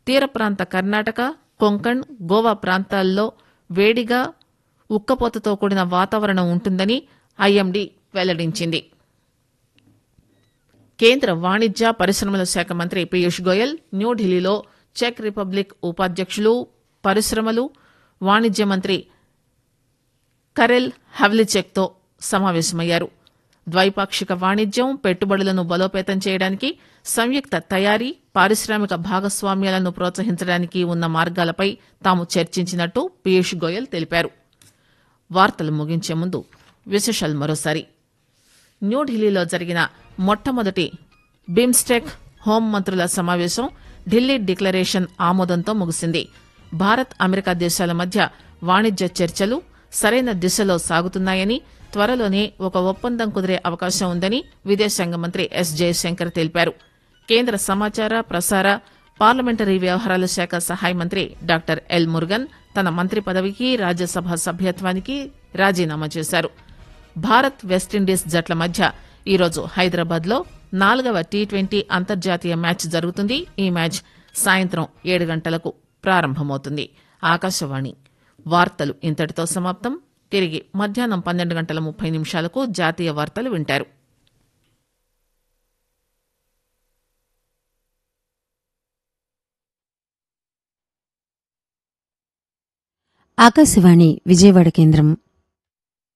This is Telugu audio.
తీర ప్రాంత కర్ణాటక కొంకణ్ గోవా ప్రాంతాల్లో వేడిగా ఉక్కపోతతో కూడిన వాతావరణం ఉంటుందని ఐఎండీ వెల్లడించింది కేంద్ర వాణిజ్య పరిశ్రమల శాఖ మంత్రి పీయూష్ గోయల్ న్యూఢిల్లీలో చెక్ రిపబ్లిక్ ఉపాధ్యక్షులు పరిశ్రమలు వాణిజ్య మంత్రి కరెల్ హవ్లిచెక్తో సమావేశమయ్యారు ద్వైపాక్షిక వాణిజ్యం పెట్టుబడులను బలోపేతం చేయడానికి సంయుక్త తయారీ పారిశ్రామిక భాగస్వామ్యాలను ప్రోత్సహించడానికి ఉన్న మార్గాలపై తాము చర్చించినట్టు పీయూష్ గోయల్ తెలిపారు వార్తలు ముగించే ముందు విశేషాలు మరోసారి న్యూఢిల్లీలో జరిగిన మొట్టమొదటి బిమ్స్టెక్ హోం మంత్రుల సమావేశం ఢిల్లీ డిక్లరేషన్ ఆమోదంతో ముగిసింది భారత్ అమెరికా దేశాల మధ్య వాణిజ్య చర్చలు సరైన దిశలో సాగుతున్నాయని త్వరలోనే ఒక ఒప్పందం కుదిరే అవకాశం ఉందని విదేశాంగ మంత్రి ఎస్ జయశంకర్ తెలిపారు కేంద్ర సమాచార ప్రసార పార్లమెంటరీ వ్యవహారాల శాఖ సహాయ మంత్రి డాక్టర్ ఎల్ మురుగన్ తన మంత్రి పదవికి రాజ్యసభ సభ్యత్వానికి రాజీనామా చేశారు భారత్ వెస్టిండీస్ జట్ల మధ్య ఈరోజు హైదరాబాద్ లో నాలుగవ టీ ట్వంటీ అంతర్జాతీయ మ్యాచ్ జరుగుతుంది ఈ మ్యాచ్ సాయంత్రం ఏడు గంటలకు ప్రారంభమవుతుంది ఆకాశవాణి వార్తలు ఇంతటితో సమాప్తం తిరిగి మధ్యాహ్నం పన్నెండు గంటల ముప్పై నిమిషాలకు జాతీయ వార్తలు వింటారు ఆకాశవాణి విజయవాడ కేంద్రం